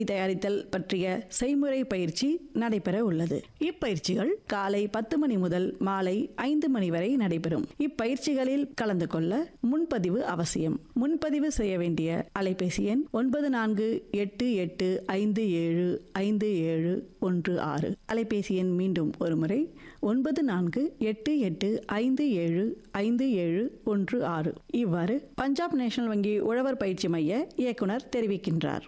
தயாரித்தல் பற்றிய செய்முறை பயிற்சி நடைபெற உள்ளது இப்பயிற்சிகள் காலை பத்து மணி முதல் மாலை ஐந்து மணி வரை நடைபெறும் இப்பயிற்சிகளில் கலந்து கொள்ள முன்பதிவு அவசியம் முன்பதிவு செய்ய வேண்டிய அலைபேசி எண் ஒன்பது நான்கு எட்டு எட்டு ஐந்து ஏழு ஐந்து ஏழு ஒன்று ஆறு அலைபேசி எண் மீண்டும் ஒருமுறை ஒன்பது நான்கு எட்டு எட்டு ஐந்து ஏழு ஐந்து ஏழு ஒன்று ஆறு இவ்வாறு பஞ்சாப் நேஷனல் வங்கி உழவர் பயிற்சி மைய இயக்குனர் தெரிவிக்கின்றார்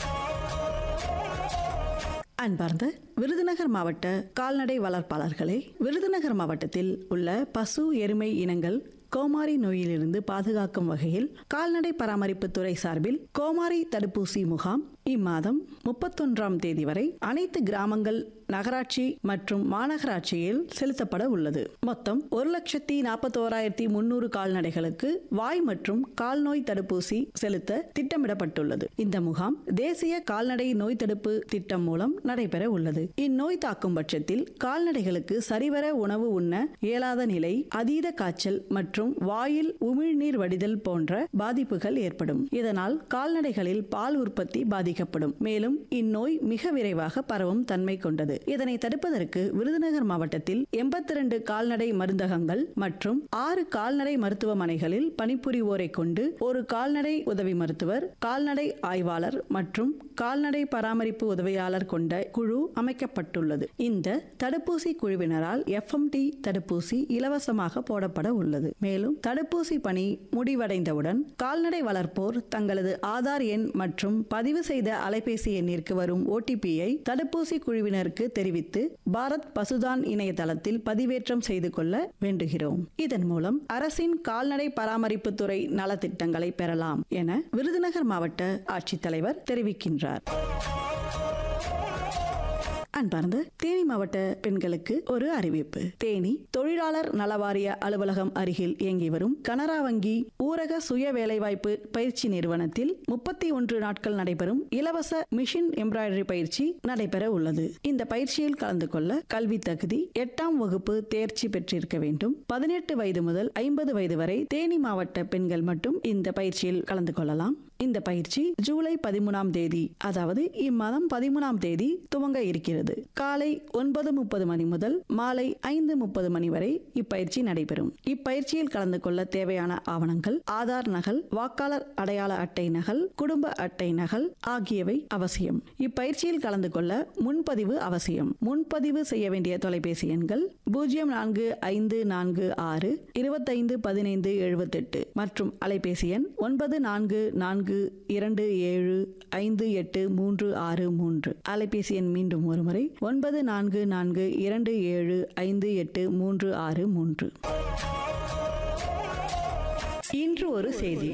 அன்பார்ந்த விருதுநகர் மாவட்ட கால்நடை வளர்ப்பாளர்களே விருதுநகர் மாவட்டத்தில் உள்ள பசு எருமை இனங்கள் கோமாரி நோயிலிருந்து பாதுகாக்கும் வகையில் கால்நடை பராமரிப்பு துறை சார்பில் கோமாரி தடுப்பூசி முகாம் இம்மாதம் முப்பத்தொன்றாம் தேதி வரை அனைத்து கிராமங்கள் நகராட்சி மற்றும் மாநகராட்சியில் செலுத்தப்பட உள்ளது மொத்தம் ஒரு லட்சத்தி நாற்பத்தோராயிரத்தி முன்னூறு கால்நடைகளுக்கு வாய் மற்றும் கால்நோய் தடுப்பூசி செலுத்த திட்டமிடப்பட்டுள்ளது இந்த முகாம் தேசிய கால்நடை நோய் தடுப்பு திட்டம் மூலம் நடைபெற உள்ளது இந்நோய் தாக்கும் பட்சத்தில் கால்நடைகளுக்கு சரிவர உணவு உண்ண இயலாத நிலை அதீத காய்ச்சல் மற்றும் வாயில் உமிழ்நீர் வடிதல் போன்ற பாதிப்புகள் ஏற்படும் இதனால் கால்நடைகளில் பால் உற்பத்தி பாதிக்கப்படும் மேலும் இந்நோய் மிக விரைவாக பரவும் தன்மை கொண்டது இதனை தடுப்பதற்கு விருதுநகர் மாவட்டத்தில் எண்பத்தி ரெண்டு கால்நடை மருந்தகங்கள் மற்றும் ஆறு கால்நடை மருத்துவமனைகளில் பணிபுரிவோரை கொண்டு ஒரு கால்நடை உதவி மருத்துவர் கால்நடை ஆய்வாளர் மற்றும் கால்நடை பராமரிப்பு உதவியாளர் கொண்ட குழு அமைக்கப்பட்டுள்ளது இந்த தடுப்பூசி குழுவினரால் எஃப்எம்டி தடுப்பூசி இலவசமாக போடப்பட உள்ளது மேலும் தடுப்பூசி பணி முடிவடைந்தவுடன் கால்நடை வளர்ப்போர் தங்களது ஆதார் எண் மற்றும் பதிவு செய்த அலைபேசி எண்ணிற்கு வரும் ஓடிபியை தடுப்பூசி குழுவினருக்கு தெரிவித்து பாரத் பசுதான் இணையதளத்தில் பதிவேற்றம் செய்து கொள்ள வேண்டுகிறோம் இதன் மூலம் அரசின் கால்நடை பராமரிப்பு துறை நலத்திட்டங்களை பெறலாம் என விருதுநகர் மாவட்ட ஆட்சித்தலைவர் தெரிவிக்கின்றார் அன்பார்ந்த தேனி மாவட்ட பெண்களுக்கு ஒரு அறிவிப்பு தேனி தொழிலாளர் நலவாரிய அலுவலகம் அருகில் இயங்கி வரும் கனரா வங்கி ஊரக சுய வேலைவாய்ப்பு பயிற்சி நிறுவனத்தில் முப்பத்தி ஒன்று நாட்கள் நடைபெறும் இலவச மிஷின் எம்ப்ராய்டரி பயிற்சி நடைபெற உள்ளது இந்த பயிற்சியில் கலந்து கொள்ள கல்வி தகுதி எட்டாம் வகுப்பு தேர்ச்சி பெற்றிருக்க வேண்டும் பதினெட்டு வயது முதல் ஐம்பது வயது வரை தேனி மாவட்ட பெண்கள் மட்டும் இந்த பயிற்சியில் கலந்து கொள்ளலாம் இந்த பயிற்சி ஜூலை பதிமூணாம் தேதி அதாவது இம்மாதம் பதிமூணாம் தேதி துவங்க இருக்கிறது காலை ஒன்பது முப்பது மணி முதல் மாலை ஐந்து முப்பது மணி வரை இப்பயிற்சி நடைபெறும் இப்பயிற்சியில் கலந்து கொள்ள தேவையான ஆவணங்கள் ஆதார் நகல் வாக்காளர் அடையாள அட்டை நகல் குடும்ப அட்டை நகல் ஆகியவை அவசியம் இப்பயிற்சியில் கலந்து கொள்ள முன்பதிவு அவசியம் முன்பதிவு செய்ய வேண்டிய தொலைபேசி எண்கள் பூஜ்ஜியம் நான்கு ஐந்து நான்கு ஆறு இருபத்தைந்து பதினைந்து எழுபத்தெட்டு மற்றும் அலைபேசி எண் ஒன்பது நான்கு நான்கு இரண்டு ஏழு ஐந்து எட்டு மூன்று ஆறு மூன்று அலைபேசி எண் மீண்டும் ஒருமுறை ஒன்பது நான்கு நான்கு இரண்டு ஏழு ஐந்து எட்டு மூன்று ஆறு மூன்று இன்று ஒரு செய்தி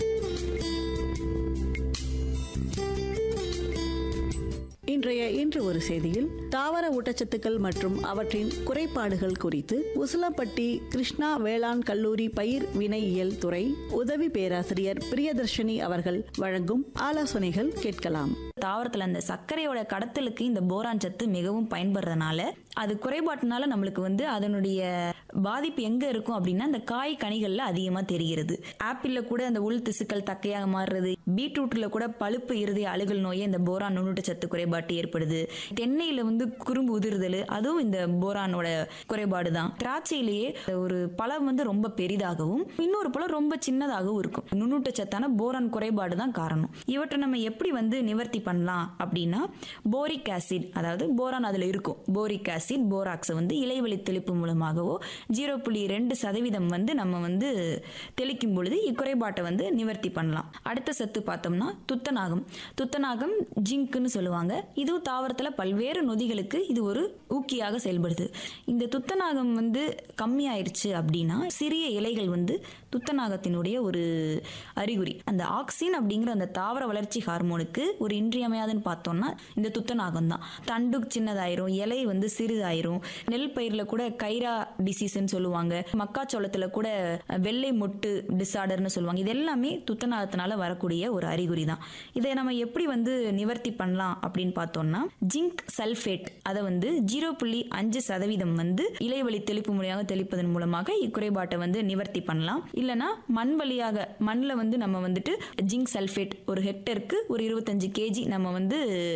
இன்றைய இன்று ஒரு செய்தியில் தாவர ஊட்டச்சத்துக்கள் மற்றும் அவற்றின் குறைபாடுகள் குறித்து உசிலம்பட்டி கிருஷ்ணா வேளாண் கல்லூரி பயிர் வினையியல் துறை உதவி பேராசிரியர் பிரியதர்ஷினி அவர்கள் வழங்கும் ஆலோசனைகள் கேட்கலாம் தாவரத்துல அந்த சர்க்கரையோட கடத்தலுக்கு இந்த போரான் சத்து மிகவும் பயன்படுறதுனால அது குறைபாட்டுனால நம்மளுக்கு வந்து அதனுடைய பாதிப்பு எங்க இருக்கும் அப்படின்னா அந்த காய் கனிகள்ல அதிகமா தெரிகிறது ஆப்பிள்ல கூட அந்த உள் திசுக்கள் தக்கையாக மாறுறது பீட்ரூட்ல கூட பழுப்பு இருதய அழுகல் நோயை இந்த போரான் நுண்ணூட்டச்சத்து குறைபாட்டு ஏற்படுது தென்னையில வந்து குறும்பு உதிர்தல் அதுவும் இந்த போரானோட குறைபாடு தான் திராட்சையிலேயே ஒரு பழம் வந்து ரொம்ப பெரிதாகவும் இன்னொரு பழம் ரொம்ப சின்னதாகவும் இருக்கும் நுண்ணூட்டச்சத்தான போரான் குறைபாடு தான் காரணம் இவற்றை நம்ம எப்படி வந்து நிவர்த்தி பண்ணலாம் அப்படின்னா போரிக் ஆசிட் அதாவது போரான் அதுல இருக்கும் போரிக் ஆசிட் போராக்ஸை வந்து இலைவெளி தெளிப்பு மூலமாகவோ ஜீரோ புள்ளி ரெண்டு சதவீதம் வந்து நம்ம வந்து தெளிக்கும் பொழுது இக்குறைபாட்டை வந்து நிவர்த்தி பண்ணலாம் அடுத்த சத்து பார்த்தோம்னா துத்தநாகம் துத்தநாகம் ஜிங்க்னு சொல்லுவாங்க இதுவும் தாவரத்தில் பல்வேறு நொதிகளுக்கு இது ஒரு ஊக்கியாக செயல்படுது இந்த துத்தநாகம் வந்து கம்மியாயிருச்சு அப்படின்னா சிறிய இலைகள் வந்து துத்தநாகத்தினுடைய ஒரு அறிகுறி அந்த ஆக்சின் அப்படிங்கிற அந்த தாவர வளர்ச்சி ஹார்மோனுக்கு ஒரு இன்றியமையாதுன்னு பார்த்தோம்னா இந்த துத்தநாகம் தான் தண்டு சின்னதாயிரும் இலை வந்து சிறிதாயிரும் நெல் பயிரில் கூட கைரா டிசீஸ்ன்னு சொல்லுவாங்க மக்காச்சோளத்துல கூட வெள்ளை மொட்டு டிசார்டர்னு சொல்லுவாங்க இது எல்லாமே துத்தநாகத்தினால வரக்கூடிய ஒரு அறிகுறி தான் இதை நம்ம எப்படி வந்து நிவர்த்தி பண்ணலாம் அப்படின்னு பார்த்தோம்னா ஜிங்க் சல்ஃபேட் அதை வந்து ஜீரோ புள்ளி அஞ்சு சதவீதம் வந்து இலைவழி தெளிப்பு முறையாக தெளிப்பதன் மூலமாக இக்குறைபாட்டை வந்து நிவர்த்தி பண்ணலாம் இல்லைனா மண் வழியாக மண்ணில் வந்து நம்ம வந்துட்டு ஜிங்க் சல்ஃபேட் ஒரு ஹெக்டருக்கு ஒரு இருபத்தஞ்சு கேஜி நம்ம வந்து